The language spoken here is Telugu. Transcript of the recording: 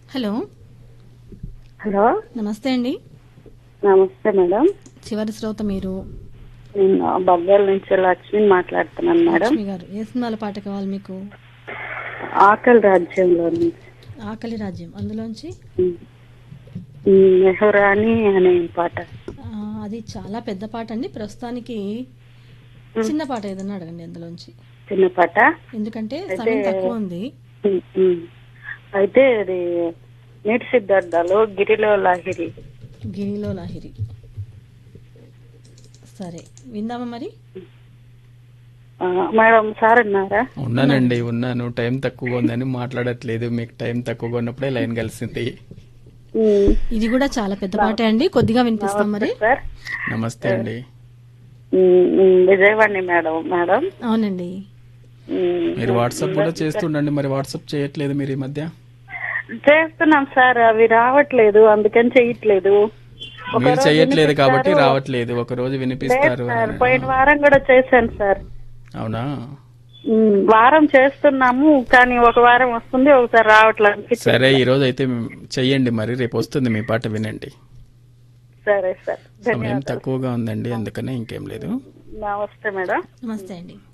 హలో హలో నమస్తే అండి నమస్తే మేడం చివరి శ్రోత మీరు నేను బొబ్బేల నుంచి లక్ష్మి మాట్లాడుతున్నాను మేడం లక్ష్మి గారు ఏ సినిమాల పాట కావాలి మీకు ఆకలి రాజ్యంలో నుంచి ఆకలి రాజ్యం అందులోంచి ఉమ్. ఉమ్, మెహరాని అనే పాట ఆ, అది చాలా పెద్ద పాట అండి ప్రస్తుతానికి చిన్న పాట ఏదన్నా అడగండి అందులోంచి చిన్న పాట ఎందుకంటే సమయం తక్కువ ఉంది ఉమ్, ఉమ్. అయితే అది నీటి సిద్ధార్థలో గిరిలో లాహిరి గిరిలో లాహిరి సరే విందామా మరి ఆ, మేడం సార్ ఉన్నారా ఉన్నానండి ఉన్నాను టైం తక్కువగా ఉందని మాట్లాడట్లేదు మీకు టైం తక్కువగా ఉన్నప్పుడే లైన్ కలిసింది ఉమ్, ఇది కూడా చాలా పెద్ద పాటే అండి కొద్దిగా వినిపిస్తాం మరి సార్ నమస్తే అండి um, um, Vijayavani madam madam అవునండి ఉమ్, మీరు వాట్సాప్ కూడా చేస్తుండండి మరి వాట్సాప్ చేయట్లేదు మీరు ఈ మధ్య చేస్తున్నాం సార్ అవి రావట్లేదు అందుకని చెయ్యట్లేదు ఒక మీరు రోజు చేయట్లేదు కాబట్టి వినిపిస్తారు. రావట్లేదు ఒక రోజు వినిపిస్తారు సార్ పోయిన వారం కూడా చేశాను సార్ అవునా ఉమ్, వారం చేస్తున్నాము కానీ ఒక వారం వస్తుంది ఒకసారి రావట్లేదు అనిపించింది. సరే ఈ రోజు అయితే చెయ్యండి మరి రేపు వస్తుంది మీ పాట వినండి సరే సార్ సమయం తక్కువగా ఉందండి అందుకనే ఇంకేం లేదు నమస్తే మేడం నమస్తే అండి